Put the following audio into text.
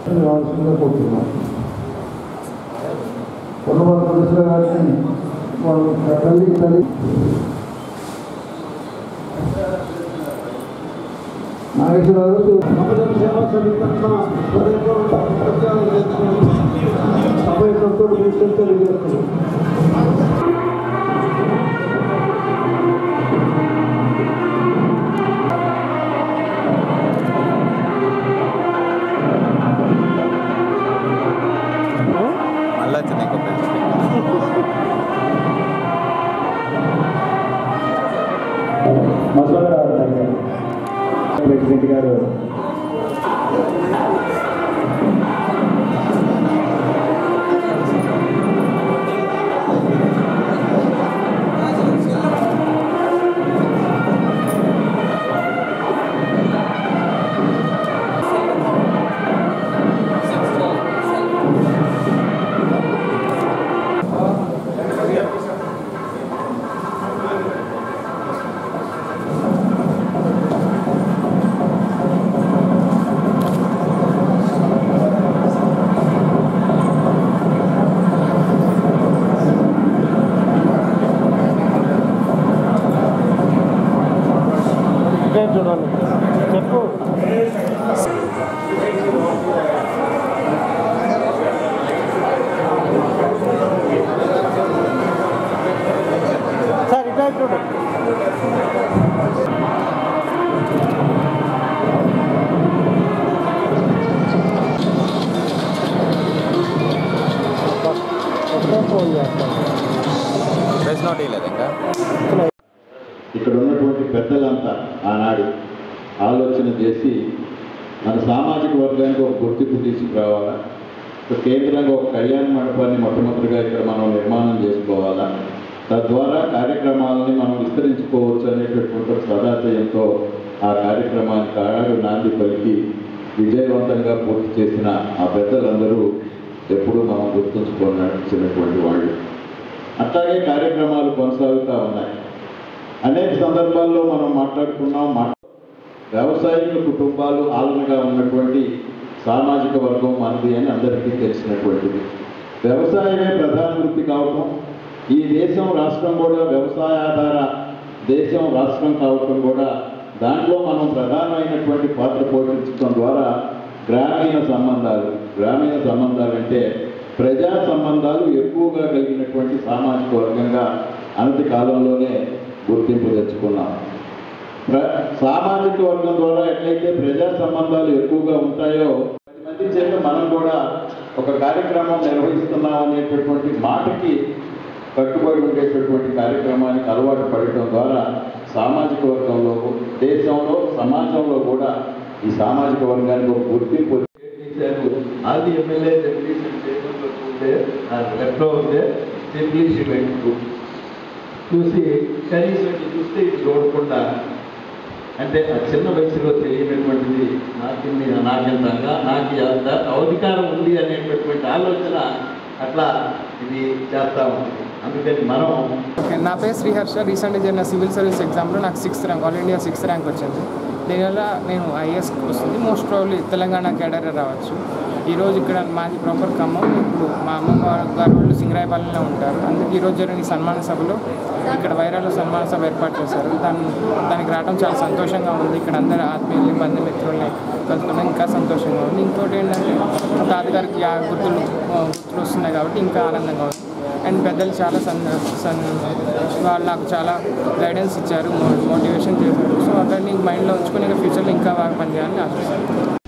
రావాల్సిందిగా కోరుతున్నాం పొన్నవారు ప్రదర్శన గారిని వాళ్ళు తల్లి తల్లి నాగేశ్వరరావు సమాజం సేవా సమితి తరఫున హృదయపూర్వక సభ యొక్క తెలియజేస్తున్నాం మళ్ళీ వచ్చింది ఇంకో పెద్ద మసోదరావు గారు ప్రెసిడెంట్ గారు చూడాలి చెప్పు సార్ ఇట్లా చూడు ఫోన్ చేస్తాను ప్రెస్ నోట్ ఇవ్వలేదు ఇంకా ఇక్కడ ఉన్నటువంటి పెద్దలంతా ఆనాడు ఆలోచన చేసి మన సామాజిక వర్గానికి ఒక గుర్తింపు తీసుకురావాలా ఒక కేంద్రంగా ఒక కళ్యాణ మండపాన్ని మొట్టమొదటిగా ఇక్కడ మనం నిర్మాణం చేసుకోవాలా తద్వారా కార్యక్రమాలని మనం విస్తరించుకోవచ్చు అనేటటువంటి ఒక సదాశయంతో ఆ కార్యక్రమానికి ఆనాడు నాంది పలికి విజయవంతంగా పూర్తి చేసిన ఆ పెద్దలందరూ ఎప్పుడూ మనం గుర్తుంచుకోవాల్సినటువంటి వాళ్ళు అట్లాగే కార్యక్రమాలు కొనసాగుతూ ఉన్నాయి అనేక సందర్భాల్లో మనం మాట్లాడుకున్నాం మా వ్యవసాయక కుటుంబాలు ఆలనగా ఉన్నటువంటి సామాజిక వర్గం మనది అని అందరికీ తెలిసినటువంటిది వ్యవసాయమే ప్రధాన వృత్తి కావటం ఈ దేశం రాష్ట్రం కూడా వ్యవసాయ ఆధార దేశం రాష్ట్రం కావటం కూడా దాంట్లో మనం ప్రధానమైనటువంటి పాత్ర పోషించడం ద్వారా గ్రామీణ సంబంధాలు గ్రామీణ సంబంధాలు అంటే ప్రజా సంబంధాలు ఎక్కువగా కలిగినటువంటి సామాజిక వర్గంగా అనతి కాలంలోనే గుర్తింపు తెచ్చుకున్నాం ప్ర- సామాజిక వర్గం ద్వారా ఎట్లయితే ప్రజా సంబంధాలు ఎక్కువగా ఉంటాయో పది మంది చేత మనం కూడా ఒక కార్యక్రమం నిర్వహిస్తున్నాం అనేటటువంటి మాటకి కట్టుబడి ఉండేటటువంటి కార్యక్రమానికి అలవాటు పడటం ద్వారా సామాజిక వర్గంలో దేశంలో సమాజంలో కూడా ఈ సామాజిక వర్గానికి ఒక గుర్తింపు చేశారు ఆది ఎమ్మెల్యే డెప్యూటీ ఉంటే లెఫ్ట్లో ఉంటే సింప్లీ వెంటూ చూసి కనీసం ఇట్లా చూస్తే ఇది చూడకుండా అంటే ఆ చిన్న వయసులో తెలియనటువంటిది నాకు ఇన్ని- నాకెంతంగా నాకు ఎంత అధికారం ఉంది అనేటటువంటి ఆలోచన అట్లా ఇది చేస్తా ఉంటుంది అందుకని మనం ఓకే నా పేరు శ్రీహర్ష రీసెంట్గా జరిగిన సివిల్ సర్వీస్ ఎగ్జామ్లో నాకు sixth rank all India sixth rank వచ్చింది దీనివల్ల నేను ఐఏఎస్ వస్తుంది మోస్ట్ ప్రాబ్లీ తెలంగాణ కేడర్ రావచ్చు ఈరోజు ఇక్కడ మాది ప్రాపర్ ఖమ్మం ఇప్పుడు మా అమ్మమ్మ గారు వాళ్ళు సింగరాయపాలెంలో ఉంటారు అందుకే ఈరోజు జరిగిన ఈ సన్మాన సభలో ఇక్కడ వైరాలో సన్మాన సభ ఏర్పాటు చేశారు దాన్ని దానికి రావడం చాలా సంతోషంగా ఉంది ఇక్కడ అందరు ఆత్మీయుల్ని బంధుమిత్రుల్ని కలుసుకున్నాం ఇంకా సంతోషంగా ఉంది ఇంకోటి ఏంటంటే మా తాతగారికి ఆ గుర్తులు ఆ, గుర్తులు వస్తున్నాయి కాబట్టి ఇంకా ఆనందంగా ఉంది అండ్ పెద్దలు చాలా సన్ సన్ వాళ్ళు నాకు చాలా గైడెన్స్ ఇచ్చారు మోటివేషన్ చేశారు సో అక్కడ మైండ్లో ఉంచుకొని ఇంకా ఫ్యూచర్లో ఇంకా బాగా పనిచేయాలని ఆశిస్తాను